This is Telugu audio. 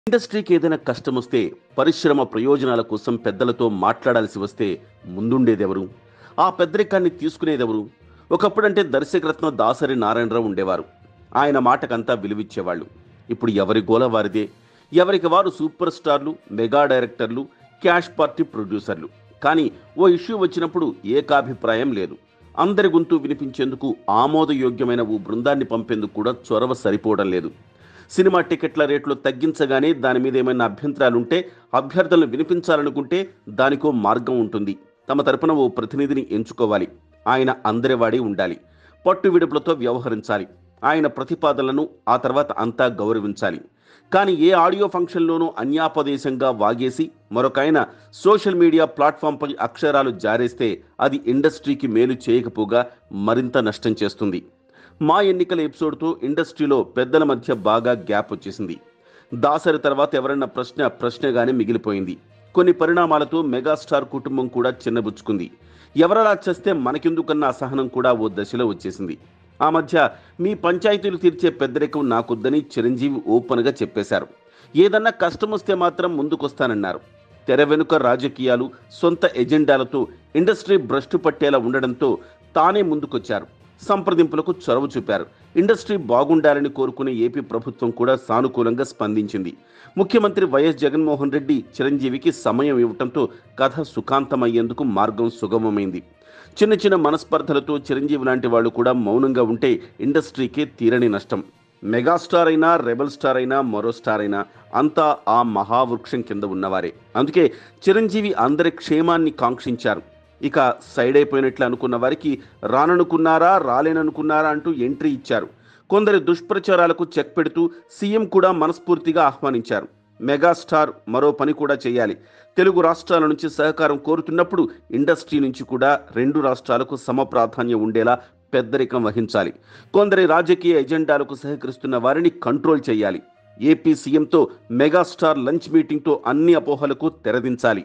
ఇండస్ట్రీకి ఏదైనా కష్టం వస్తే పరిశ్రమ ప్రయోజనాల కోసం పెద్దలతో మాట్లాడాల్సి వస్తే ముందుండేదెవరు ఆ పెద్దరికాన్ని తీసుకునేదెవరు ఒకప్పుడంటే దర్శకరత్న దాసరి నారాయణరావు ఉండేవారు ఆయన మాటకంతా విలువిచ్చేవాళ్ళు ఇప్పుడు ఎవరి గోల వారిదే ఎవరికి వారు సూపర్ స్టార్లు మెగా డైరెక్టర్లు క్యాష్ పార్టీ ప్రొడ్యూసర్లు కానీ ఓ ఇష్యూ వచ్చినప్పుడు ఏకాభిప్రాయం లేదు అందరి గొంతు వినిపించేందుకు ఆమోదయోగ్యమైన ఓ బృందాన్ని పంపేందుకు కూడా చొరవ సరిపోవడం లేదు సినిమా టికెట్ల రేట్లు తగ్గించగానే దాని మీద ఏమైనా అభ్యంతరాలుంటే అభ్యర్థులను వినిపించాలనుకుంటే దానికో మార్గం ఉంటుంది తమ తరపున ఓ ప్రతినిధిని ఎంచుకోవాలి ఆయన అందరివాడి ఉండాలి పట్టు విడుపులతో వ్యవహరించాలి ఆయన ప్రతిపాదనలను ఆ తర్వాత అంతా గౌరవించాలి కానీ ఏ ఆడియో ఫంక్షన్లోనూ అన్యాపదేశంగా వాగేసి మరొక ఆయన సోషల్ మీడియా ప్లాట్ఫామ్పై అక్షరాలు జారేస్తే అది ఇండస్ట్రీకి మేలు చేయకపోగా మరింత నష్టం చేస్తుంది మా ఎన్నికల ఎపిసోడ్తో ఇండస్ట్రీలో పెద్దల మధ్య బాగా గ్యాప్ వచ్చేసింది దాసరి తర్వాత ఎవరన్న ప్రశ్న ప్రశ్నగానే మిగిలిపోయింది కొన్ని పరిణామాలతో మెగాస్టార్ కుటుంబం కూడా చిన్నబుచ్చుకుంది ఎవరలా చేస్తే మనకెందుకన్న అసహనం కూడా ఓ దశలో వచ్చేసింది ఆ మధ్య మీ పంచాయతీలు తీర్చే పెద్దరికం నాకొద్దని చిరంజీవి ఓపెన్గా చెప్పేశారు ఏదన్నా కష్టం వస్తే మాత్రం ముందుకొస్తానన్నారు తెర వెనుక రాజకీయాలు సొంత ఎజెండాలతో ఇండస్ట్రీ భ్రష్టు పట్టేలా ఉండడంతో తానే ముందుకొచ్చారు సంప్రదింపులకు చొరవ చూపారు ఇండస్ట్రీ బాగుండాలని కోరుకునే ఏపీ ప్రభుత్వం కూడా సానుకూలంగా స్పందించింది ముఖ్యమంత్రి వైఎస్ జగన్మోహన్ రెడ్డి చిరంజీవికి సమయం ఇవ్వటంతో కథ సుఖాంతమయ్యేందుకు మార్గం సుగమమైంది చిన్న చిన్న మనస్పర్ధలతో చిరంజీవి లాంటి వాళ్ళు కూడా మౌనంగా ఉంటే ఇండస్ట్రీకే తీరని నష్టం మెగాస్టార్ అయినా రెబల్ స్టార్ అయినా మరో స్టార్ అయినా అంతా ఆ మహావృక్షం కింద ఉన్నవారే అందుకే చిరంజీవి అందరి క్షేమాన్ని కాంక్షించారు ఇక సైడ్ అయిపోయినట్లు అనుకున్న వారికి రాననుకున్నారా రాలేననుకున్నారా అంటూ ఎంట్రీ ఇచ్చారు కొందరి దుష్ప్రచారాలకు చెక్ పెడుతూ సీఎం కూడా మనస్ఫూర్తిగా ఆహ్వానించారు మెగాస్టార్ మరో పని కూడా చేయాలి తెలుగు రాష్ట్రాల నుంచి సహకారం కోరుతున్నప్పుడు ఇండస్ట్రీ నుంచి కూడా రెండు రాష్ట్రాలకు సమ ప్రాధాన్యం ఉండేలా పెద్దరికం వహించాలి కొందరి రాజకీయ ఎజెండాలకు సహకరిస్తున్న వారిని కంట్రోల్ చేయాలి ఏపీ సీఎంతో మెగాస్టార్ లంచ్ మీటింగ్తో అన్ని అపోహలకు తెరదించాలి